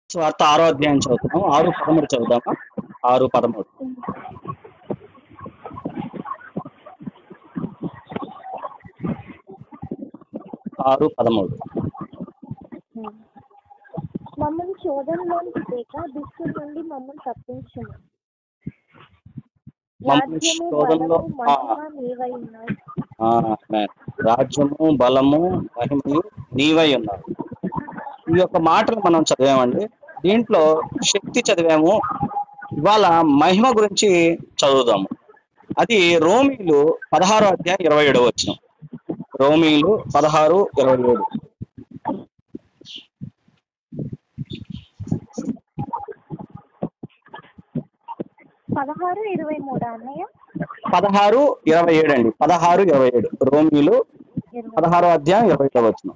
స్వార్థ ఆరో అధ్యాయం చదువుతున్నాం ఆరు పదమూడు చదువుదామా ఆరు పదమూడు ఆరు పదమూడు మమ్మల్ని శోధనలోనికి తేక దుష్టుల నుండి మమ్మల్ని తప్పించుము మమ్మల్ని రాజ్యము శోధనలో బలము మహిమ నీవై ఉన్నాయి ఆ, ఆమేన్. రాజ్యము బలము మహిమయు నీవై ఉన్నారు ఈ యొక్క మాటలు మనం చదివామండి దీంట్లో శక్తి చదివాము ఇవాళ మహిమ గురించి చదువుదాము అది రోమీలు పదహారో అధ్యాయం ఇరవై ఏడవ వచ్చిన రోమీలు పదహారు ఇరవై ఏడు పదహారు ఇరవై మూడు అన్నయ్య పదహారు ఇరవై ఏడు అండి పదహారు ఇరవై ఏడు రోమీలు ఇరవై పదహారో అధ్యాయం ఇరవై ఏడవ వచ్చిన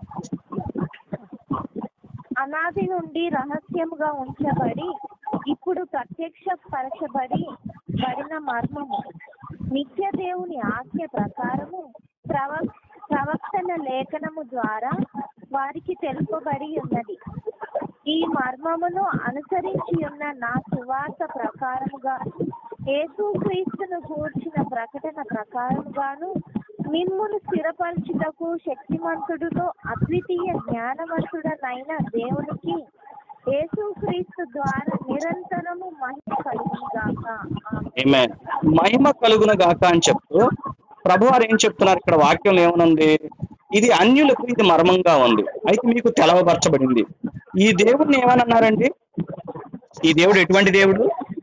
అనాది నుండి రహస్యముగా ఉంచబడి ఇప్పుడు ప్రత్యక్ష పరచబడి బడిన మర్మము నిత్య దేవుని ఆజ్ఞ ప్రకారము ప్రవ ప్రవక్తల లేఖనము ద్వారా వారికి తెలుపబడి ఉన్నది ఈ మర్మమును అనుసరించి ఉన్న నా సువార్త ప్రకారముగా యేసుక్రీస్తును గూర్చిన ప్రకటన ప్రకారముగాను మిమ్మును స్థిరపరచుటకు శక్తిమంతుడును అద్వితీయ జ్ఞానవంతుడనైన దేవునికి యేసుక్రీస్తు ద్వారా నిరంతరము మహిమ కలుగును గాక ఆమేన్. ఏమే మహిమ కలుగును గాక అని చెప్తూ ప్రభు వారు ఏం చెప్తున్నారు ఇక్కడ వాక్యం ఏమనుంది ఇది అన్యులకు ఇది మర్మంగా ఉంది అయితే మీకు తెలవపరచబడింది ఈ దేవుడిని ఏమనన్నారండి ఈ దేవుడు ఎటువంటి దేవుడు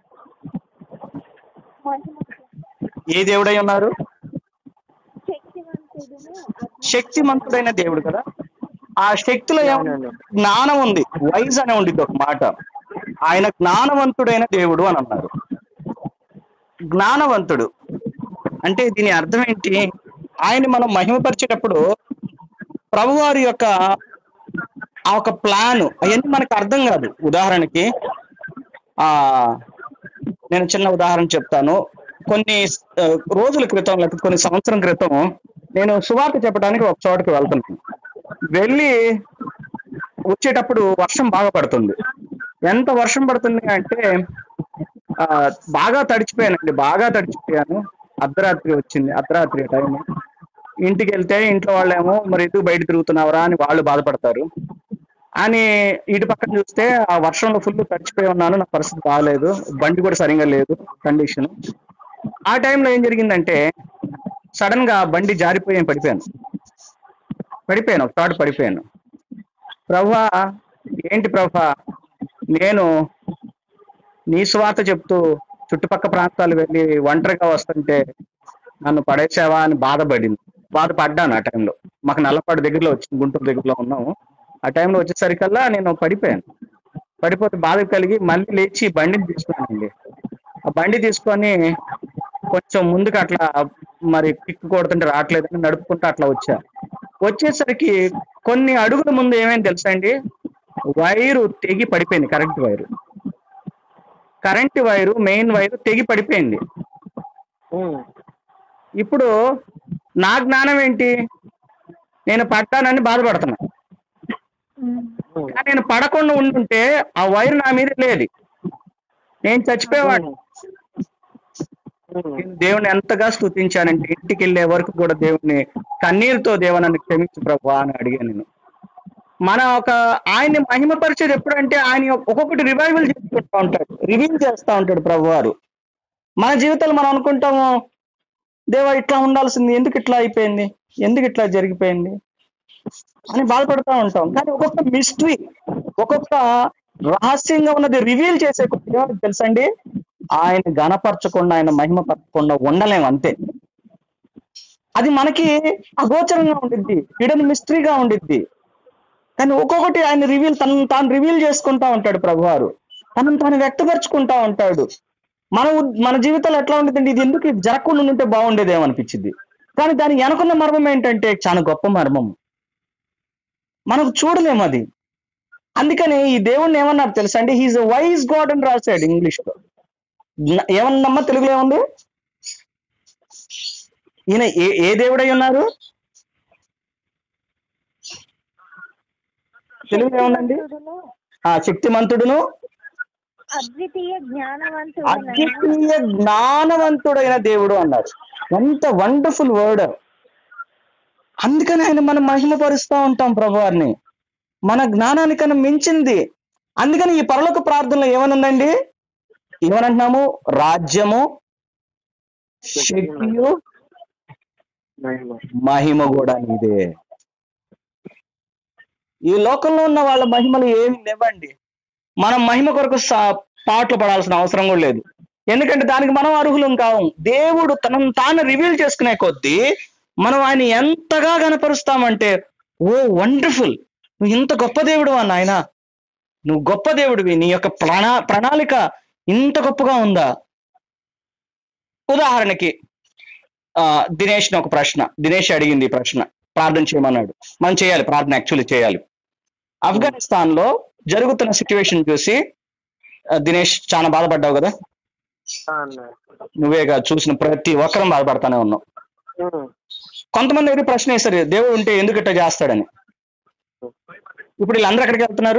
మహిమ ఏ దేవుడై ఉన్నారు శక్తివంతుడును అద్భుత- శక్తిమంతుడైన దేవుడు కదా ఆ శక్తిలో ఏమన్నా జ్ఞానం ఉంది వైజ్ అనే ఉండిద్ది ఒక మాట ఆయన జ్ఞానవంతుడైన దేవుడు అని అన్నారు జ్ఞానవంతుడు అంటే దీని అర్థం ఏంటి ఆయన మనం మహిమపరిచేటప్పుడు ప్రభువారి యొక్క ఆ ఒక ప్లాన్ అవన్నీ మనకు అర్థం కాదు ఉదాహరణకి ఆ నేను చిన్న ఉదాహరణ చెప్తాను కొన్ని ఆ, రోజుల క్రితం లేకపోతే కొన్ని సంవత్సరం క్రితం నేను సువార్త చెప్పడానికి ఒక చోటకి వెళ్తున్నాను వెళ్ళి వచ్చేటప్పుడు వర్షం బాగా పడుతుంది ఎంత వర్షం పడుతుంది అంటే ఆ, బాగా తడిచిపోయానండి బాగా తడిచిపోయాను అర్ధరాత్రి వచ్చింది అర్ధరాత్రి టైం ఇంటికి వెళ్తే ఇంట్లో వాళ్ళేమో మరి ఎందుకు బయట తిరుగుతున్నావురా అని వాళ్ళు బాధపడతారు అని ఇటు పక్కన చూస్తే ఆ వర్షంలో ఫుల్ తడిచిపోయి ఉన్నాను నా పరిస్థితి బాగాలేదు బండి కూడా సరిగా లేదు కండిషన్ ఆ టైంలో ఏం జరిగిందంటే సడన్ గా బండి జారిపోయి పడిపోయాను పడిపోయాను ఒక చోట పడిపోయాను ప్రభా ఏంటి ప్రభా నేను నీ స్వాత చెప్తూ చుట్టుపక్క ప్రాంతాలు వెళ్ళి ఒంటరిగా వస్తుంటే నన్ను పడేసావా అని బాధపడింది బాధపడ్డాను ఆ టైంలో మాకు నల్లపాడు దగ్గరలో వచ్చింది గుంటూరు దగ్గరలో ఉన్నాము ఆ టైంలో వచ్చేసరికల్లా నేను పడిపోయాను పడిపోతే బాధ కలిగి మళ్ళీ లేచి బండిని తీసుకున్నానండి ఆ బండి తీసుకొని కొంచెం ముందుకు అట్లా మరి కిక్ కొడుతుంటే రావట్లేదని నడుపుకుంటూ అట్లా వచ్చా వచ్చేసరికి కొన్ని అడుగుల ముందు ఏమైంది తెలుసా అండి వైరు తెగి పడిపోయింది current wire current wire main wire తెగి పడిపోయింది ఇప్పుడు నా జ్ఞానం ఏంటి నేను పడ్డానని బాధపడుతున్నా కానీ నేను పడకుండా ఉండుంటే ఆ వైర్ నా మీద లేదు నేను చచ్చిపోయేవాడిని నేను దేవుని ఎంతగా స్తుతించానంటే ఇంటికి వెళ్ళే వరకు కూడా దేవుని కన్నీరుతో దేవ నన్ను క్షమించు ప్రభు అని అడిగాను నేను మన ఒక ఆయన్ని మహిమపరిచేది ఎప్పుడంటే ఆయన ఒక్కొక్కటి రివైవల్ చేసుకుంటా ఉంటాడు రివీల్ చేస్తా ఉంటాడు ప్రభు వారు మన జీవితాలు మనం అనుకుంటాము దేవా ఇట్లా ఉండాల్సింది ఎందుకు ఇట్లా అయిపోయింది ఎందుకు ఇట్లా జరిగిపోయింది అని బాధపడుతూ ఉంటాం కానీ ఒక్కొక్క మిస్టరీ ఒక్కొక్క రహస్యంగా ఉన్నది రివీల్ చేసే కొద్దిగా తెలుసండి ఆయన గణపరచకుండా ఆయన మహిమపరచకుండా ఉండలేము అంతే అది మనకి అగోచరంగా ఉండిద్ది హిడెన్ మిస్టరీగా ఉండిద్ది కానీ ఒక్కొక్కటి ఆయన రివీల్ తనను తాను రివీల్ చేసుకుంటా ఉంటాడు ప్రభువారు తనను తాను వ్యక్తపరుచుకుంటా ఉంటాడు మన ఉద్- మన జీవితంలో ఎట్లా ఉండేదండి ఇది ఎందుకు ఇది జరగకుండా ఉంటే బాగుండేదేమో అనిపించింది కానీ దాని వెనుకున్న మర్మం ఏంటంటే చాలా గొప్ప మర్మం మనకు చూడలేము అది అందుకని ఈ దేవుణ్ణి ఏమన్నారు తెలుసా అండి హీఈస్ వైజ్ గాడ్ అని రాశాడు ఇంగ్లీష్ లో జ్ఞ- ఏమన్నమ్మా తెలుగులో ఏముంది ఈయన ఏ ఏ దేవుడై ఉన్నారు తెలుగులో ఏముందండి శక్తివంతుడును ఆ శక్తిమంతుడును అద్వితీయ జ్ఞానవంతుడైన అద్వితీయ జ్ఞానవంతుడైన దేవుడు అన్నారు ఎంత వండర్ఫుల్ వర్డ్ అందుకని ఆయన మనం మహిమపరుస్తూ ఉంటాం ప్రభువారిని మన జ్ఞానానికన్నా మించింది అందుకని ఈ పరలోక ప్రార్థనలో ఏమనుందండి ఏమనంటున్నాము రాజ్యము శక్తియు మహిమ మహిమ కూడా నీదే ఈ లోకంలో ఉన్న వాళ్ళ మహిమలు ఏమి లేవండి మనం మహిమ కొరకు సా- పాటలు పడాల్సిన అవసరం కూడా లేదు ఎందుకంటే దానికి మనం అర్హులం కావు దేవుడు తనను తాను రివీల్ చేసుకునే కొద్దీ మనం ఆయన ఎంతగా కనపరుస్తామంటే ఓ వండర్ఫుల్ నువ్వు ఇంత గొప్ప దేవుడు అన్న ఆయన నువ్వు గొప్ప దేవుడివి నీ యొక్క ప్రణా ప్రణాళిక ఇంత గొప్పగా ఉందా ఉదాహరణకి ఆ, దినేష్ ఒక ప్రశ్న దినేష్ అడిగింది ఈ ప్రశ్న ప్రార్థన చేయమన్నాడు మనం చేయాలి ప్రార్థన యాక్చువల్లీ చేయాలి ఆఫ్ఘనిస్తాన్ లో జరుగుతున్న సిచ్యువేషన్ చూసి ఆ, దినేష్ చాలా బాధపడ్డావు కదా ఆ అన్న నువ్వేగా చూసిన ప్రతి ఒక్కరం బాధపడతానే ఉన్నావు ఉమ్. కొంతమంది అయితే ప్రశ్న వేస్తారు దేవుడు ఉంటే ఎందుకు ఇట్లా చేస్తాడని ఇప్పుడు వీళ్ళందరూ ఎక్కడికి వెళ్తున్నారు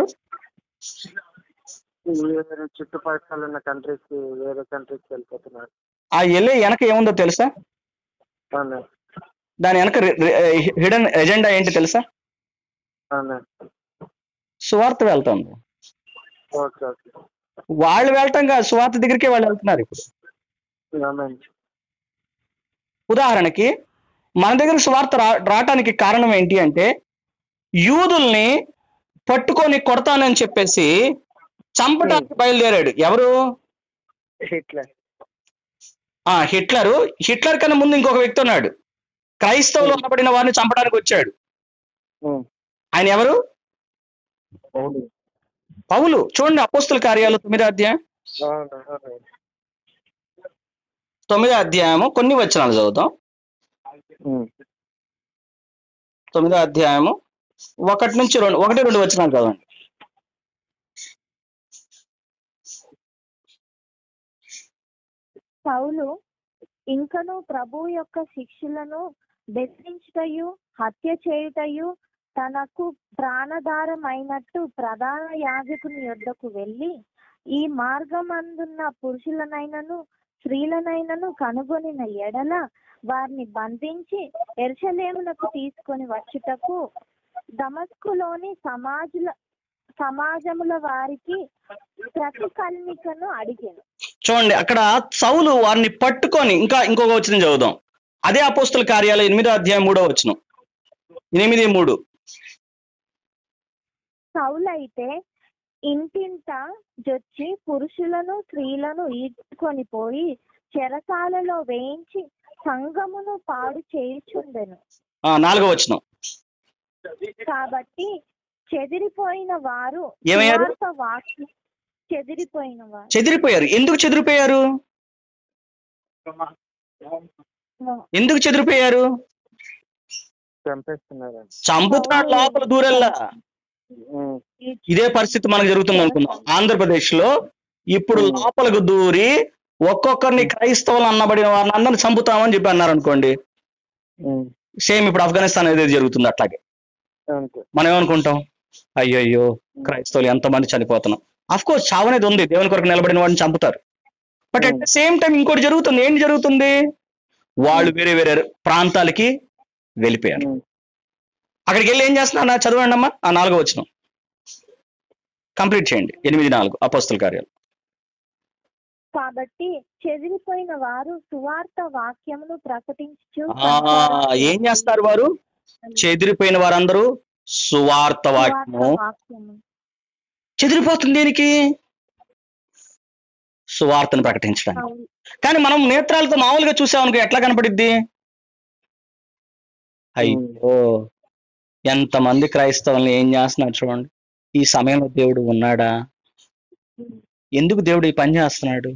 వేరే చుట్టుపక్కల ఉన్న కంట్రీస్ కి వేరే కంట్రీస్ కి వెళ్ళిపోతున్నారు ఆ వెళ్ళే వెనక ఏముందో తెలుసా అన్న దాని వెనక హిడెన్ ఎజెండా ఏంటి తెలుసా అన్న సువార్త వెళ్తుంది ఓకే ఓకే వాళ్ళు వెళ్ళటం కాదు సువార్త దగ్గరికే వాళ్ళు వెళ్తున్నారు ఇప్పుడు ఆమెన్ ఉదాహరణకి మన దగ్గర సువార్త రా రావటానికి కారణం ఏంటి అంటే యూదుల్ని పట్టుకొని కొడతానని చెప్పేసి చంపడానికి బయలుదేరాడు ఎవరు హిట్లర్ ఆ హిట్లరు హిట్లర్ కన్నా ముందు ఇంకొక వ్యక్తి ఉన్నాడు క్రైస్తవులు అనబడిన వారిని చంపడానికి వచ్చాడు ఉమ్. ఆయన ఎవరు అవును పౌలు చూడండి అపోస్తుల కార్యాలు తొమ్మిదో అధ్యాయం అవును అవును తొమ్మిదో అధ్యాయము కొన్ని వచనాలు చదువుతాం ఉమ్. తొమ్మిదో అధ్యాయము ఒకటి నుంచి రెండు ఒకటి రెండు వచనాలు చదవండి పౌలు ఇంకను ప్రభు యొక్క శిక్షలను బెదిరించుటయు హత్య చేయుటయు తనకు ప్రాణధారమైనట్టు ప్రధాన యాజకుని యొద్దకు వెళ్ళి ఈ మార్గమందున్న పురుషులనైనను స్త్రీలనైనను కనుగొనిన ఎడల వారిని బంధించి ఎర్షలేమునకు తీసుకొని వచ్చుటకు దమస్కులోని సమాజుల సమాజముల వారికి ప్రతికల్నికను అడిగాను చూడండి అక్కడ సౌలు వారిని పట్టుకొని ఇంకా ఇంకొక వచనం చదువుదాం అదే అపోస్తుల కార్యాలు ఎనిమిదో అధ్యాయం మూడో వచనం ఎనిమిది మూడు సౌలైతే ఇంటింట జొచ్చి పురుషులను స్త్రీలను ఈడ్చుకొని పోయి చెరసాలలో వేయించి సంగమును పాడు చేయుచుండెను ఆ, నాలుగో వచనం కాబట్టి చెదిరిపోయిన వారు ఏమయ్యారు? సువార్త వాక్య చెదిరిపోయిన వారు చెదిరిపోయారు ఎందుకు చెదిరిపోయారు ఎందుకు చెదిరిపోయారు చంపేస్తున్నారు చంపుతున్నాడు లోపల దూరెల్లా ఉమ్. ఇదే పరిస్థితి మనకు జరుగుతుంది అనుకుందాం ఆంధ్రప్రదేశ్ లో ఇప్పుడు లోపలకు దూరి ఒక్కొక్కరిని క్రైస్తవులు అన్నబడిన వారిని అందరిని చంపుతామని చెప్పి అన్నారు అనుకోండి ఉమ్. సేమ్ ఇప్పుడు ఆఫ్ఘనిస్తాన్ ఏదైతే జరుగుతుంది అట్లాగే అంతే మనం ఏమనుకుంటాం అయ్యయ్యో క్రైస్తవులు ఎంతమంది చనిపోతున్నాం అఫ్ కోర్స్ చావు అనేది ఉంది దేవుని కొరకు నిలబడిన వాడిని చంపుతారు but at the same time ఇంకోటి జరుగుతుంది ఏంటి జరుగుతుంది వాళ్ళు వేరే వేరే ప్రాంతాలకి వెళ్ళిపోయారు ఉమ్. అక్కడికి వెళ్ళి ఏం చేస్తున్నా చదవండి అమ్మా ఆ నాలుగో వచ్చిన కంప్లీట్ చేయండి ఎనిమిది నాలుగు అపోస్తుల కార్యాలు కాబట్టి చెదిరిపోయిన వారు సువార్త వాక్యమును ప్రకటించు ఆ, ఏం చేస్తారు వారు చెదిరిపోయిన వారందరూ సువార్త వాక్యము వాక్యము చెదిరిపోతుంది దేనికి సువార్తను ప్రకటించడానికి అవును. కానీ మనం నేత్రాలతో మామూలుగా చూసామనుకో ఎట్లా కనపడిద్ది అయ్యో ఎంతమంది క్రైస్తవుల్ని ఏం చేస్తున్నారు చూడండి ఈ సమయంలో దేవుడు ఉన్నాడా ఎందుకు దేవుడు ఈ పని చేస్తున్నాడు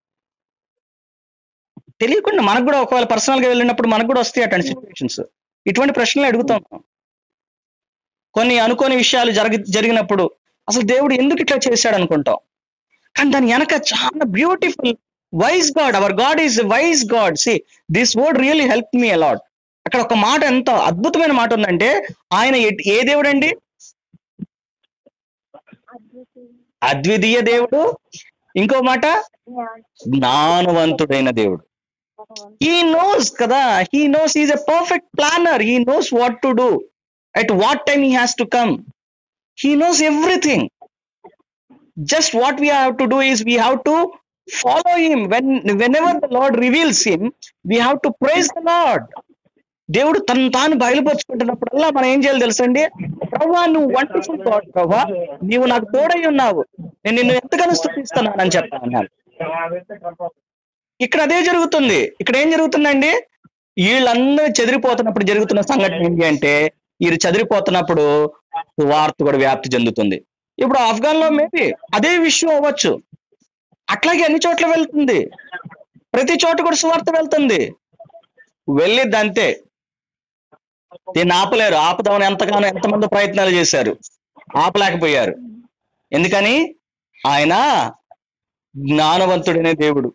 తెలియకుండా మనకు కూడా ఒకవేళ పర్సనల్ గా వెళ్ళినప్పుడు మనకు కూడా వస్తాయి అటువంటి సిచ్యువేషన్స్ ఇటువంటి ప్రశ్నలు అడుగుతాం కొన్ని అనుకోని విషయాలు జరిగి జరిగినప్పుడు అసలు దేవుడు ఎందుకు ఇట్లా చేశాడు అనుకుంటాం కానీ దాని వెనక చాలా beautiful wise God our God is wise God see this word really help me a lot అక్కడ ఒక మాట ఎంత అద్భుతమైన మాట ఉందంటే ఆయన ఎట్- ఏ దేవుడు అండి అద్వితీయ అద్వితీయ దేవుడు ఇంకో మాట జ్ఞానవంతుడైన దేవుడు హీ నోస్ కదా he knows is a perfect planner he knows what to do at what time he has to come he knows everything just what we have to do is we have to follow him when whenever the lord reveals him we have to praise the lord దేవుడు తను తాను బయలుపరుచుకుంటున్నప్పుడల్లా మనం ఏం చేయాలి తెలుసండి ప్రభా నువ్వు wonderful God ప్రభా నీవు నాకు తోడై ఉన్నావు నేను నిన్ను ఎంతగానో స్థుతిస్తున్నానని చెప్పాను ఇక్కడ అదే జరుగుతుంది ఇక్కడ ఏం జరుగుతుందండి వీళ్ళందరూ చెదిరిపోతున్నప్పుడు జరుగుతున్న సంఘటన ఏంటి అంటే వీరు చెదిరిపోతున్నప్పుడు వార్త కూడా వ్యాప్తి చెందుతుంది ఇప్పుడు ఆఫ్ఘన్ లో మేబీ అదే విషయం అవ్వచ్చు అట్లాగే అన్ని చోట్ల వెళ్తుంది ప్రతి చోట కూడా సువార్త వెళ్తుంది వెళ్ళిద్ది అంతే దీన్ని ఆపలేరు ఆపుదామని ఎంతగానో ఎంతమంది ప్రయత్నాలు చేశారు ఆపలేకపోయారు ఎందుకని ఆయన జ్ఞానవంతుడైన దేవుడు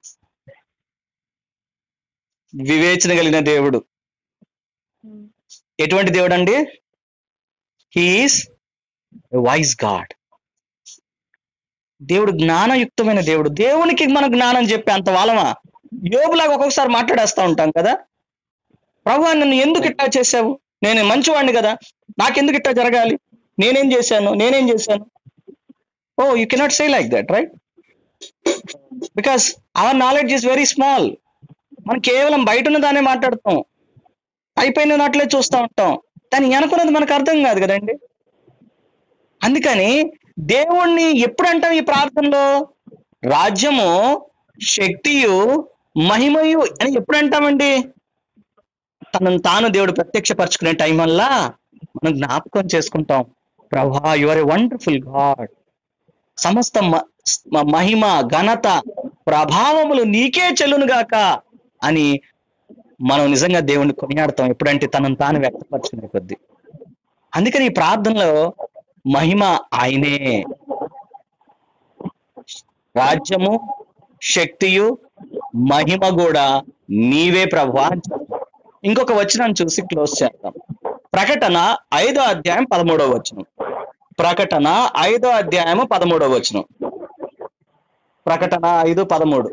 వివేచన కలిగిన దేవుడు ఎటువంటి దేవుడు అండి హీఈస్ వైస్ గాడ్ దేవుడు జ్ఞానయుక్తమైన దేవుడు దేవునికి మనం జ్ఞానం చెప్పే అంత వాళ్ళమా యోబులాగా ఒక్కొక్కసారి మాట్లాడేస్తా ఉంటాం కదా ప్రభు నన్ను ఎందుకు ఇట్టా చేసావు నేను మంచివాడిని కదా నాకెందుకు ఇట్టా జరగాలి నేనేం చేశాను నేనేం చేశాను oh you cannot say like that right because our knowledge is very small మనం కేవలం బయట ఉన్న దానే మాట్లాడతాం అయిపోయిన నాట్లే చూస్తూ ఉంటాం దాని అనుకున్నది మనకు అర్థం కాదు కదండి అందుకని దేవుణ్ణి ఎప్పుడు అంటాం ఈ ప్రార్థనలో రాజ్యము శక్తియు మహిమయు అని ఎప్పుడు అంటామండి తనను తాను దేవుడు ప్రత్యక్షపరచుకునే టైం వల్ల మనం జ్ఞాపకం చేసుకుంటాం ప్రభా యువర్ ఎ వండర్ఫుల్ గాడ్ సమస్త మ- మ- మహిమ ఘనత ప్రభావములు నీకే చెల్లునుగాక అని మనం నిజంగా దేవుణ్ణి కొనియాడతాం ఎప్పుడంటే తనను తాను వ్యక్తపరచుకునే కొద్దీ అందుకని ఈ ప్రార్థనలో మహిమ ఆయనే రాజ్యము శక్తియు మహిమ కూడా నీవే ప్రభు అని చెప్తాం. ఇంకొక వచనం చూసి క్లోజ్ చేద్దాం ప్రకటన ఐదో అధ్యాయం పదమూడవ వచనం ప్రకటన ఐదో అధ్యాయము పదమూడవ వచనం ప్రకటన ఐదు పదమూడు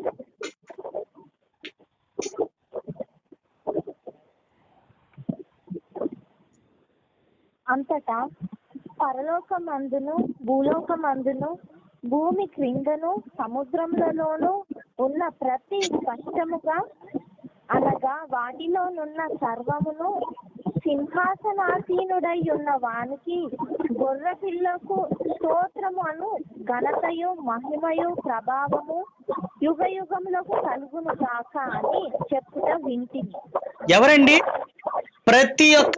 అంతటా పరలోకమందును భూలోకమందును భూమి క్రిందను సముద్రములలోను ఉన్న ప్రతి స్పష్టముగా అనగా వాటిలోనున్న సర్వమును సింహాసనాసీనుడై ఉన్న వానికి గొర్రె పిల్లకు స్తోత్రము అను ఘనతయు మహిమయు ప్రభావము యుగ యుగములకు కలుగును కాక అని చెప్పుట వింటిని ఎవరండి ప్రతి ఒక్క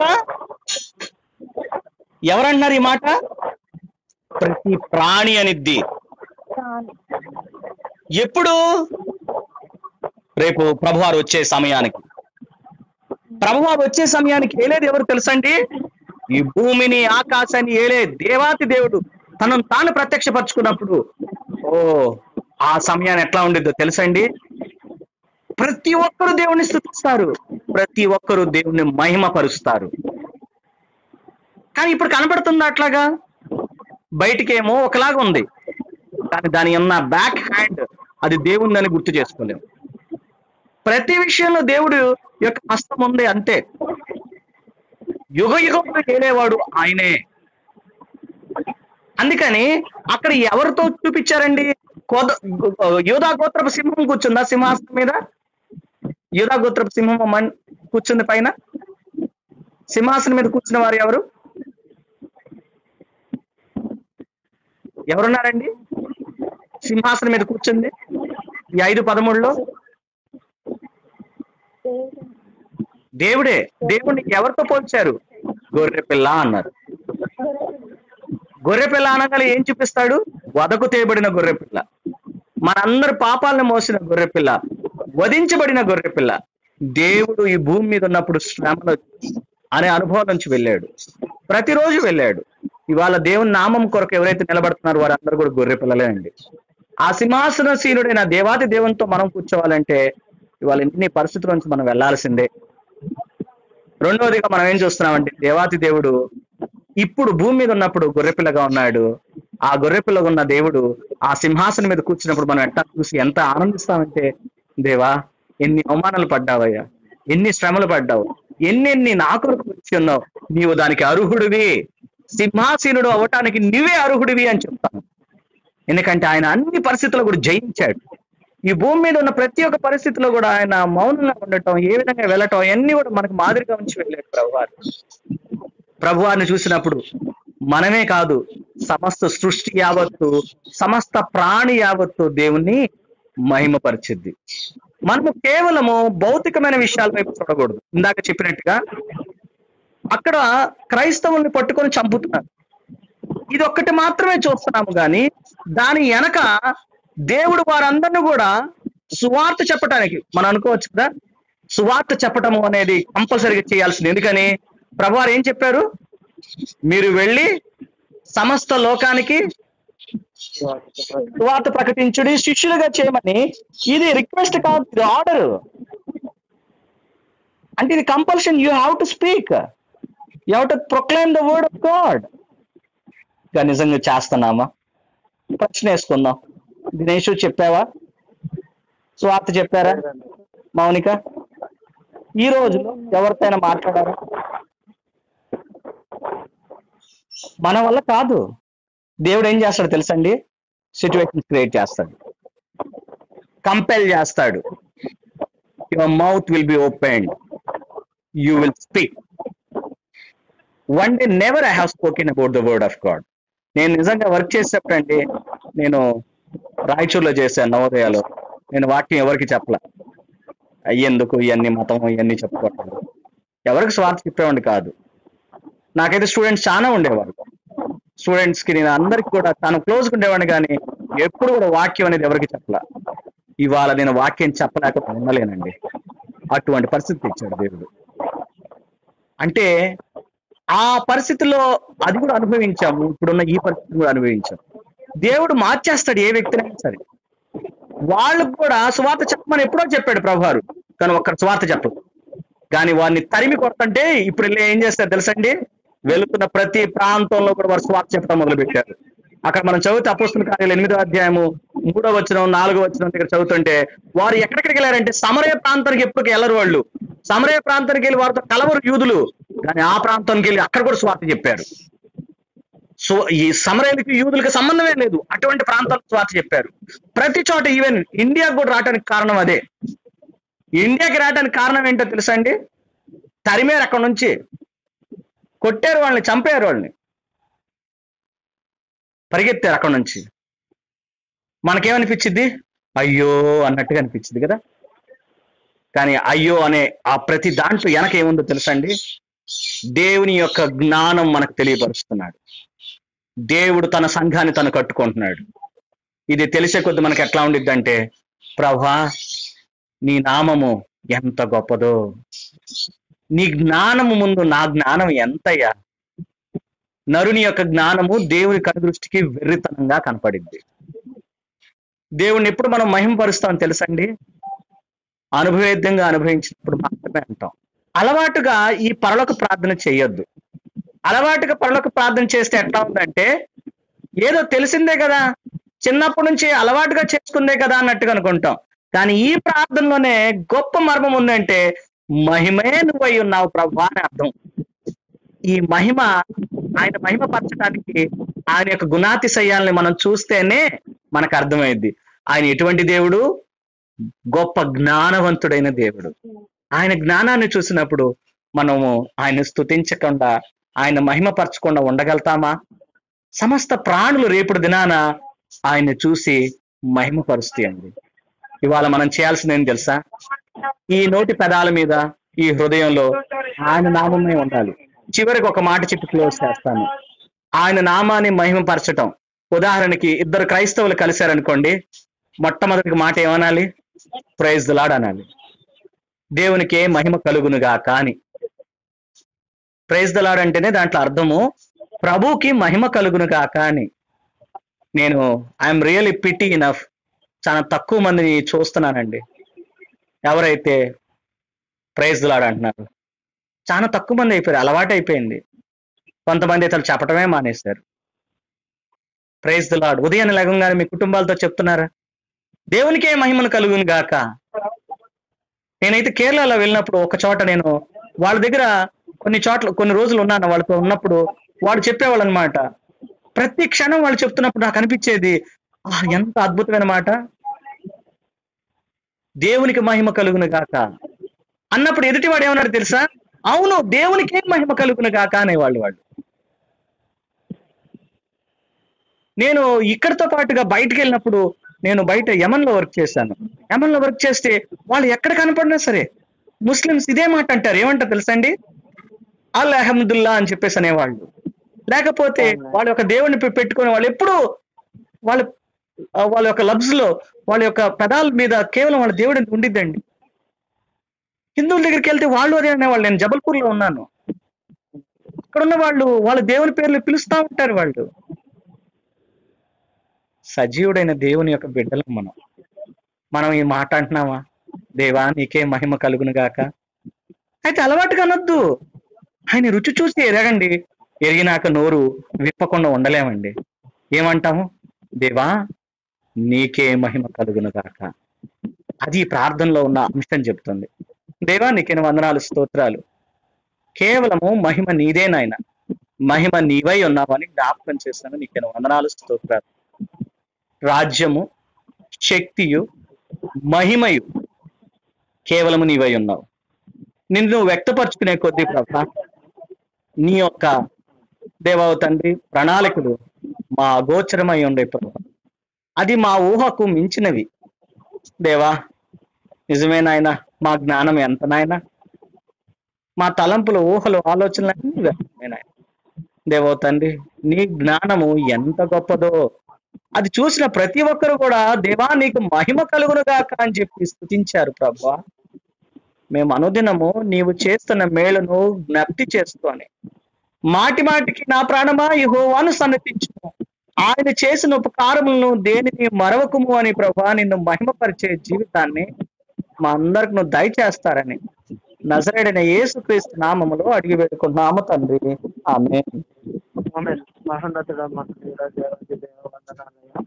ఎవరన్నారు ఈ మాట ప్రతి ప్రాణి అనిద్ది కాని ఎప్పుడు రేపు ప్రభువారు వచ్చే సమయానికి ప్రభువారు వచ్చే సమయానికి ఏలేది ఎవరు తెలుసండి ఈ భూమిని ఆకాశాన్ని ఏలే దేవాతి దేవుడు తనను తాను ప్రత్యక్షపరచుకున్నప్పుడు ఓ ఆ సమయాన్ని ఎట్లా ఉండిద్దో తెలుసండి ప్రతి ఒక్కరు దేవుణ్ణి స్థుతిస్తారు ప్రతి ఒక్కరు దేవుణ్ణి మహిమపరుస్తారు కానీ ఇప్పుడు కనబడుతుందా అట్లాగా బయటికేమో ఒకలాగా ఉంది కానీ దాని ఉన్న బ్యాక్ హ్యాండ్ అది దేవుందని గుర్తు చేసుకోలేము ప్రతి విషయంలో దేవుడు యొక్క హస్తం ఉంది అంతే యుగ యుగంలో ఏలేవాడు ఆయనే అందుకని అక్కడ ఎవరితో చూపించారండి కోద యోధా గోత్రపు సింహం కూర్చుందా సింహాసనం మీద యోధా గోత్రపు సింహం మన్- కూర్చుంది పైన సింహాసనం మీద కూర్చున్న వారు ఎవరు ఎవరున్నారండి సింహాసనం మీద కూర్చుంది ఈ ఐదు పదమూడులో దేవుడు దేవుడే దేవుడిని ఎవరితో పోల్చారు గొర్రె పిల్ల అన్నారు గొర్రె పిల్ల అనగానే ఏం చూపిస్తాడు వదకు తేయబడిన గొర్రె పిల్ల మనందరి పాపాలను మోసిన గొర్రె పిల్ల వధించబడిన గొర్రె పిల్ల దేవుడు ఈ భూమి మీద ఉన్నప్పుడు శ్రమలు అనే అనుభవం నుంచి వెళ్ళాడు ప్రతిరోజు వెళ్ళాడు ఇవాళ దేవుని నామం కొరకు ఎవరైతే నిలబడుతున్నారో వారందరూ కూడా గొర్రె పిల్లలే అండి ఆ సింహాసనశీలుడైన దేవాది దేవునితో మనం కూర్చోవాలంటే ఇవాళ ఎన్ని పరిస్థితుల నుంచి మనం వెళ్లాల్సిందే రెండవదిగా మనం ఏం చూస్తున్నామంటే దేవాతి దేవుడు ఇప్పుడు భూమి మీద ఉన్నప్పుడు గొర్రెపిల్లగా ఉన్నాడు ఆ గొర్రెపిల్లగా ఉన్న దేవుడు ఆ సింహాసనం మీద కూర్చున్నప్పుడు మనం ఎట్టా చూసి ఎంత ఆనందిస్తామంటే దేవా ఎన్ని అవమానాలు పడ్డావయ్యా ఎన్ని శ్రమలు పడ్డావు ఎన్నెన్ని నా కొరకు వచ్చి ఉన్నావు నీవు దానికి అర్హుడివి సింహాసీనుడు అవటానికి నీవే అర్హుడివి అని చెప్తాను ఎందుకంటే ఆయన అన్ని పరిస్థితుల్లో కూడా జయించాడు ఈ భూమి మీద ఉన్న ప్రతి ఒక్క పరిస్థితిలో కూడా ఆయన మౌనంగా ఉండటం ఏ విధంగా వెళ్ళటం అన్ని కూడా మనకు మాదిరిగా ఉంచి వెళ్ళాడు ప్రభువారు ప్రభువారిని చూసినప్పుడు మనమే కాదు సమస్త సృష్టి యావత్తు సమస్త ప్రాణి యావత్తు దేవుణ్ణి మహిమపరిచిద్ది మనము కేవలము భౌతికమైన విషయాల వైపు చూడకూడదు ఇందాక చెప్పినట్టుగా అక్కడ క్రైస్తవుల్ని పట్టుకొని చంపుతున్నారు ఇది ఒక్కటి మాత్రమే చూస్తున్నాము కానీ దాని వెనక దేవుడు వారందరిని కూడా సువార్త చెప్పటానికి మనం అనుకోవచ్చు కదా సువార్త చెప్పటము అనేది కంపల్సరీగా చేయాల్సింది ఎందుకని ప్రభువారు ఏం చెప్పారు మీరు వెళ్ళి సమస్త లోకానికి సువార్త ప్రకటించుడి శిష్యులుగా చేయమని ఇది రిక్వెస్ట్ కాదు ఇది ఆర్డర్ అంటే ఇది compulsion you have to speak you have to proclaim the word of God ఇంకా నిజంగా చేస్తున్నామా ప్రశ్న వేసుకుందాం దినేష్ చెప్పావా స్వార్థ చెప్పారా మౌనిక ఈ రోజులో ఎవరితోనైనా మాట్లాడారా మన వల్ల కాదు దేవుడు ఏం చేస్తాడు తెలుసండి సిచ్యువేషన్ క్రియేట్ చేస్తాడు కంపెల్ చేస్తాడు your mouth will be open you will speak one day never I have spoken about the word of God నేను నిజంగా వర్క్ చేసేటప్పుడు అండి నేను రాయచూర్లో చేశాను నవోదయాలో నేను వాక్యం ఎవరికి చెప్పలే అయ్యేందుకు ఇవన్నీ మతం ఇవన్నీ చెప్పుకోవటం ఎవరికి స్వార్థ చెప్పేవాడిని కాదు నాకైతే స్టూడెంట్స్ చాలా ఉండేవారు స్టూడెంట్స్ కి నేను అందరికి కూడా తాను క్లోజ్ ఉండేవాడిని కానీ ఎప్పుడు కూడా వాక్యం అనేది ఎవరికి చెప్పలా ఇవాళ నేను వాక్యం చెప్పలేక ఉండలేనండి అటువంటి పరిస్థితి తెచ్చాడు దేవుడు అంటే ఆ పరిస్థితిలో అది కూడా అనుభవించాము ఇప్పుడున్న ఈ పరిస్థితిని కూడా అనుభవించాము దేవుడు మార్చేస్తాడు ఏ వ్యక్తినైనా సరే వాళ్ళకు కూడా సువార్త చెప్పమని ఎప్పుడో చెప్పాడు ప్రభువారు కానీ ఒక్కరు సువార్త చెప్పదు కానీ వారిని తరిమి కొట్టంటే ఇప్పుడు వెళ్ళి ఏం చేస్తారు తెలుసండి వెళుతున్న ప్రతి ప్రాంతంలో కూడా వారు స్వార్థ చెప్పడం మొదలు పెట్టారు అక్కడ మనం చదివితే అపోస్తుల కార్యాలు ఎనిమిదో అధ్యాయము మూడో వచ్చిన నాలుగో వచ్చిన దగ్గర చదువుతుంటే వారు ఎక్కడికి వెళ్ళారంటే సమరయ ప్రాంతానికి ఎప్పటికి వెళ్ళరు వాళ్ళు సమరయ ప్రాంతానికి వెళ్ళి వారితో కలవరు యూదులు కానీ ఆ ప్రాంతానికి వెళ్ళి అక్కడ కూడా స్వార్థ చెప్పారు సో ఈ సమరయులకి యూదులకి సంబంధమే లేదు అటువంటి ప్రాంతాలకు స్వార్థ చెప్పారు ప్రతి చోట ఈవెన్ ఇండియాకు కూడా రావడానికి కారణం అదే ఇండియాకి రావడానికి కారణం ఏంటో తెలుసా అండి తరిమేరు అక్కడ నుంచి కొట్టారు వాళ్ళని చంపారు వాళ్ళని పరిగెత్తారు అక్కడ నుంచి మనకేమనిపించింది అయ్యో అన్నట్టుగా అనిపించింది కదా కానీ అయ్యో అనే ఆ ప్రతి దాంట్లో వెనక ఏముందో తెలుసా అండి దేవుని యొక్క జ్ఞానం మనకు తెలియపరుస్తున్నాడు దేవుడు తన సంఘాన్ని తను కట్టుకుంటున్నాడు ఇది తెలిసే కొద్ది మనకి ఎట్లా ఉండిద్ది అంటే ప్రభా నీ నామము ఎంత గొప్పదో నీ జ్ఞానము ముందు నా జ్ఞానం ఎంతయ్యా నరుని యొక్క జ్ఞానము దేవుని కనుదృష్టికి వెర్రితనంగా కనపడింది దేవుణ్ణి ఎప్పుడు మనం మహింపరుస్తామని తెలుసండి అనుభవేద్యంగా అనుభవించినప్పుడు మాత్రమే అంటాం అలవాటుగా ఈ పరలోక ప్రార్థన చేయొద్దు అలవాటుగా పరలోక ప్రార్థన చేస్తే ఎట్లా ఉందంటే ఏదో తెలిసిందే కదా చిన్నప్పటి నుంచి అలవాటుగా చేసుకుందే కదా అన్నట్టుగా అనుకుంటాం కానీ ఈ ప్రార్థనలోనే గొప్ప మర్మం ఉందంటే మహిమే నువ్వై ఉన్నావు ప్రభు అని అర్థం ఈ మహిమ ఆయన మహిమ పరచడానికి ఆయన యొక్క గుణాతిశయాల్ని మనం చూస్తేనే మనకు అర్థమైంది ఆయన ఎటువంటి దేవుడు గొప్ప జ్ఞానవంతుడైన దేవుడు ఆయన జ్ఞానాన్ని చూసినప్పుడు మనము ఆయన స్తుతించకుండా ఆయన మహిమపరచకుండా ఉండగలుగుతామా సమస్త ప్రాణులు రేపుడు దినాన ఆయన్ని చూసి మహిమపరుస్తాయండి ఇవాళ మనం చేయాల్సింది ఏం తెలుసా ఈ నోటి పెదాల మీద ఈ హృదయంలో ఆయన నామమే ఉండాలి చివరికి ఒక మాట చెప్పి క్లోజ్ చేస్తాను ఆయన నామాన్ని మహిమపరచటం ఉదాహరణకి ఇద్దరు క్రైస్తవులు కలిశారనుకోండి మొట్టమొదటి మాట ఏమనాలి ప్రైజ్ దులాడ్ అనాలి దేవునికే మహిమ కలుగునుగా కాని ప్రైజ్ దలాడ్ అంటేనే దాంట్లో అర్థము ప్రభుకి మహిమ కలుగును కాక అని నేను ఐఎమ్ రియలీ పిటీ ఇనఫ్ చాలా తక్కువ మందిని చూస్తున్నానండి ఎవరైతే ప్రైజ్ దలాడ్ అంటున్నారు చాలా తక్కువ మంది అయిపోయారు అలవాటు అయిపోయింది కొంతమంది అసలు చెప్పటమే మానేశారు ప్రైజ్ ద లాడ్ ఉదయాన్నే లేవగానే మీ కుటుంబాలతో చెప్తున్నారా దేవునికే మహిమను కలుగును గాక నేనైతే కేరళలో వెళ్ళినప్పుడు ఒక చోట నేను వాళ్ళ దగ్గర కొన్ని చోట్ల కొన్ని రోజులు ఉన్నాను వాళ్ళతో ఉన్నప్పుడు వాడు చెప్పేవాళ్ళు అనమాట ప్రతి క్షణం వాళ్ళు చెప్తున్నప్పుడు నాకు అనిపించేది "ఆ, ఎంత అద్భుతమైన మాట దేవునికి మహిమ కలుగును గాక అన్నప్పుడు ఎదుటివాడు ఏమన్నాడు తెలుసా అవును దేవునికే మహిమ కలుగును గాక అనేవాళ్ళు వాళ్ళు నేను ఇక్కడితో పాటుగా బయటకు వెళ్ళినప్పుడు నేను బయట యమన్ లో వర్క్ చేశాను యమన్ లో వర్క్ చేస్తే వాళ్ళు ఎక్కడ కనపడినా సరే ముస్లిమ్స్ ఇదే మాట అంటారు ఏమంటారు తెలుసా అండి అల్ అహమ్మదుల్లా అని చెప్పేసి అనేవాళ్ళు లేకపోతే వాళ్ళ యొక్క దేవుని పె- పెట్టుకునే వాళ్ళు ఎప్పుడు వాళ్ళ ఆ, వాళ్ళ యొక్క లబ్స్ లో వాళ్ళ యొక్క పదాల మీద కేవలం వాళ్ళ దేవుడి ఉండిద్దండి హిందువుల దగ్గరికి వెళ్తే వాళ్ళు అదే అనేవాళ్ళు నేను జబల్పూర్ లో ఉన్నాను అక్కడ ఉన్న వాళ్ళు వాళ్ళ దేవుని పేర్లు పిలుస్తా ఉంటారు వాళ్ళు సజీవుడైన దేవుని యొక్క బిడ్డలం మనం మనం ఈ మాట అంటున్నామా దేవా నీకే మహిమ కలుగును గాక అయితే అలవాటుగా అనొద్దు ఆయన రుచి చూసి ఎరగండి ఎరిగినాక నోరు విప్పకుండా ఉండలేమండి ఏమంటాము దేవా నీకే మహిమ కలుగును గాక అది ఈ ప్రార్థనలో ఉన్న అంశం చెప్తుంది దేవా నీకే వందనాలు స్తోత్రాలు కేవలము మహిమ నీదే నాయన మహిమ నీవై ఉన్నావని జ్ఞాపకం చేస్తాను నీకు వందనాలు స్తోత్రాలు రాజ్యము శక్తియు మహిమయు కేవలము నీవై ఉన్నావు నిన్ను నువ్వు వ్యక్తపరచుకునే కొద్దీ ప్రభా నీ యొక్క దేవావు తండ్రి ప్రణాళికలు మా అగోచరమై ఉండే ప్రభా అది మా ఊహకు మించినవి దేవా నిజమే నాయన మా జ్ఞానం ఎంత నాయన మా తలంపులు ఊహలు ఆలోచనలు అన్నీ వ్యర్థమే నాయన దేవో తండ్రి నీ జ్ఞానము ఎంత గొప్పదో అది చూసిన ప్రతి ఒక్కరు కూడా దేవా నీకు మహిమ కలుగునుగాక అని చెప్పి స్తుతించారు ప్రభా మేము అనుదినము నీవు చేస్తున్న మేలును జ్ఞప్తి చేసుకొని మాటి మాటికి నా ప్రాణమా యెహోవాను సన్నతించుము ఆయన చేసిన ఉపకారములను దేనిని మరవకుము అని ప్రభా నిన్ను మహిమపరిచే జీవితాన్ని మా అందరికి నువ్వు దయచేస్తారని నజరేడైన యేసుక్రీస్తు నామములో అడిగి పెట్టుకున్నాము తండ్రి ఆమె ఆమె మహోన్నతుడ మహనీయుడ దేవాది దేవ వందనాలయ్యా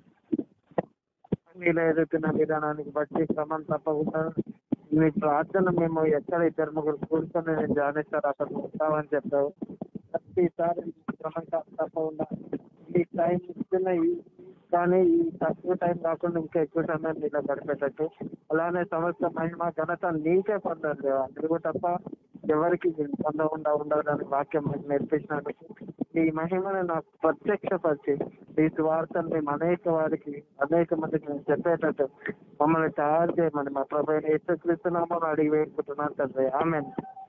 నీలో ఎదుగుతున్న విధానానికి బట్టి క్రమం తప్పకుండా మీ ప్రార్థన మేము ఎక్కడ ఇద్దరు ముగ్గురు కూర్చొని నేను జానేస్తారు అక్కడ ఉంటామని చెప్పావు ప్రతిసారి క్రమం తప్పకుండా ఈ టైం ఇస్తున్న ఈ కానీ ఈ తక్కువ టైం కాకుండా ఇంకా ఎక్కువ సమయం నీలో గడిపేటట్టు అలానే సమస్త మహిమ ఘనత నీకే పొందాలి దేవా నువ్వు తప్ప ఎవరికి పొందకుండా ఉండదని వాక్యం మాకు నేర్పించినందుకు ఈ మహిమను నాకు ప్రత్యక్షపరిచి ఈ వార్తను మేము అనేక వారికి అనేక మందికి మేము చెప్పేటట్టు మమ్మల్ని తయారు చేయమని మా ప్రభు యేసుక్రీస్తునామని అడిగి వేడుకుంటున్నాను తండ్రి ఆమె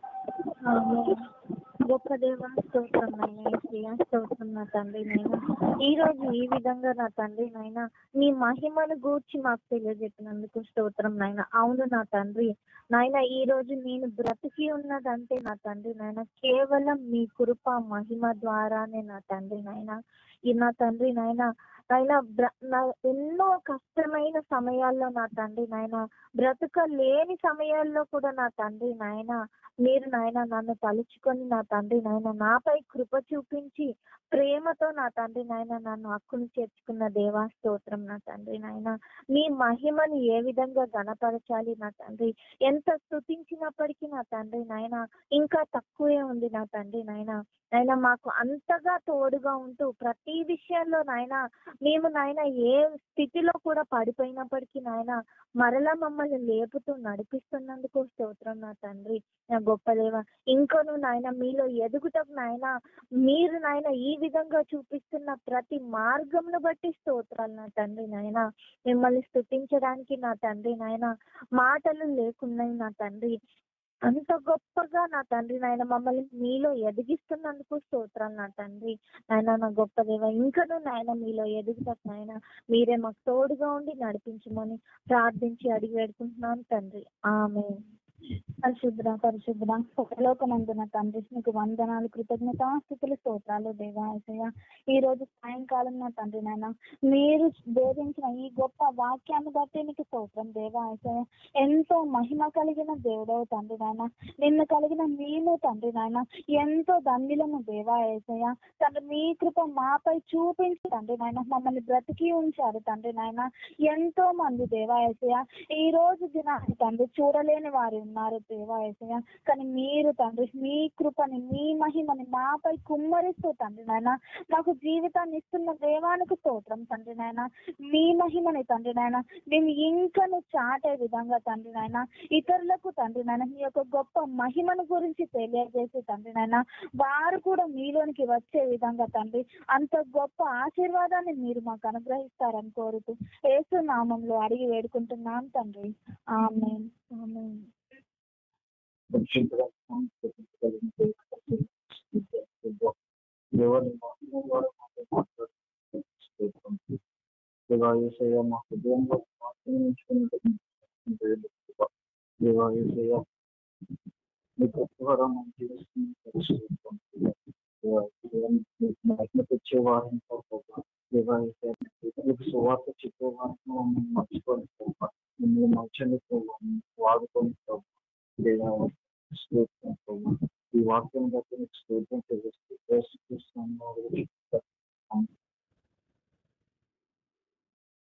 ఆమేన్. గొప్ప దేవ స్తోత్రం నాయన ఏసయ్య స్తోత్రం నా తండ్రి నాయన ఈ రోజు ఈ విధంగా నా తండ్రి నాయన నీ మహిమను గూర్చి మాకు తెలియజెప్పినందుకు స్తోత్రం నాయన అవును నా తండ్రి నాయన ఈ రోజు నేను బ్రతికి ఉన్నదంటే నా తండ్రి నాయన కేవలం మీ కృప మహిమ ద్వారానే నా తండ్రి నాయన ఈ నా తండ్రి నాయన నాయన బ్ర- నా- ఎన్నో కష్టమైన సమయాల్లో నా తండ్రి నాయన బ్రతుక లేని సమయాల్లో కూడా నా తండ్రి నాయన మీరు నాయన నన్ను తలుచుకొని నా తండ్రి నాయన నాపై కృప చూపించి ప్రేమతో నా తండ్రి నాయన నన్ను హక్కును చేర్చుకున్న దేవా స్తోత్రం నా తండ్రి నాయన మీ మహిమని ఏ విధంగా గణపరచాలి నా తండ్రి ఎంత స్తుతించినప్పటికీ నా తండ్రి నాయన ఇంకా తక్కువే ఉంది నా తండ్రి నాయన నాయన మాకు అంతగా తోడుగా ఉంటూ ప్రతి విషయంలో నాయన మేము నాయన ఏ స్థితిలో కూడా పడిపోయినప్పటికీ నాయన మరలా మమ్మల్ని లేపుతూ నడిపిస్తున్నందుకు స్తోత్రం నా తండ్రి నా గొప్ప దేవ ఇంకొను నాయన మీలో ఎదుగుటకు నాయన మీరు నాయన ఈ విధంగా చూపిస్తున్న ప్రతి మార్గంను బట్టి స్తోత్రాలు నా తండ్రి నాయన మిమ్మల్ని స్తుతించడానికి నా తండ్రి నాయన మాటలు లేకున్నాయి నా తండ్రి అంత గొప్పగా నా తండ్రి నాయన మమ్మల్ని మీలో ఎదిగిస్తున్నందుకు స్తోత్రాలు నా తండ్రి నాయన నా గొప్ప దేవ ఇంకను నాయన మీలో ఎదుగుతారు నాయన మీరే మాకు తోడుగా ఉండి నడిపించమని ప్రార్థించి అడిగి వేడుకుంటున్నాను తండ్రి ఆమె పరిశుద్ర పరిశుద్ర లోకమందున తండ్రి నీకు వందనాలు కృతజ్ఞతాస్థితులు స్తోత్రాలు దేవా ఏసయ్య ఈ రోజు సాయంకాలం నా తండ్రి నాయన మీరు బోధించిన ఈ గొప్ప వాక్యాన్ని బట్టి నీకు స్తోత్రం దేవా ఏసయ్య ఎంతో మహిమ కలిగిన దేవుడవు తండ్రి నాయన నిన్ను కలిగిన మేము తండ్రి నాయన ఎంతో దండిలను దేవా ఏసయ్య తండ్రి మీ కృప మాపై చూపించి తండ్రి నాయన మమ్మల్ని బ్రతికి ఉంచారు తండ్రి నాయన ఎంతో మంది దేవా ఏసయ్య ఈ రోజు దినాన్ని తండ్రి చూడలేని వారు ఉన్నారు దేవా ఏసయ్య కానీ మీరు తండ్రి మీ కృపని మీ మహిమని మాపై కుమ్మరిస్తూ తండ్రి నాయన మాకు జీవితాన్ని ఇస్తున్న దేవానికి స్తోత్రం తండ్రి నాయన మీ మహిమని తండ్రి నాయన మేము ఇంకను చాటే విధంగా తండ్రి నాయన ఇతరులకు తండ్రి నాయన మీ యొక్క గొప్ప మహిమను గురించి తెలియజేసి తండ్రి నాయన వారు కూడా మీలోనికి వచ్చే విధంగా తండ్రి అంత గొప్ప ఆశీర్వాదాన్ని మీరు మాకు అనుగ్రహిస్తారని కోరుతూ యేసు నామంలో అడిగి వేడుకుంటున్నాం తండ్రి ఆమె ఆమె దేవుని దేవాయసయ మా హృదయంలో దేవాయసయ మీ గొప్పవరం మహిమ తెచ్చేవారిని దేవాయసయ మీకు సువార్త చెప్పేవారిని మమ్మల్ని మర్చిపోని మిమ్మల్ని మర్చని వాడుకొని దేవా స్తోత్రం ప్రభు. ఈ వాక్యం బట్టి మీకు స్తోత్రం చెల్లిస్తూ యేసుక్రీస్తు నామములో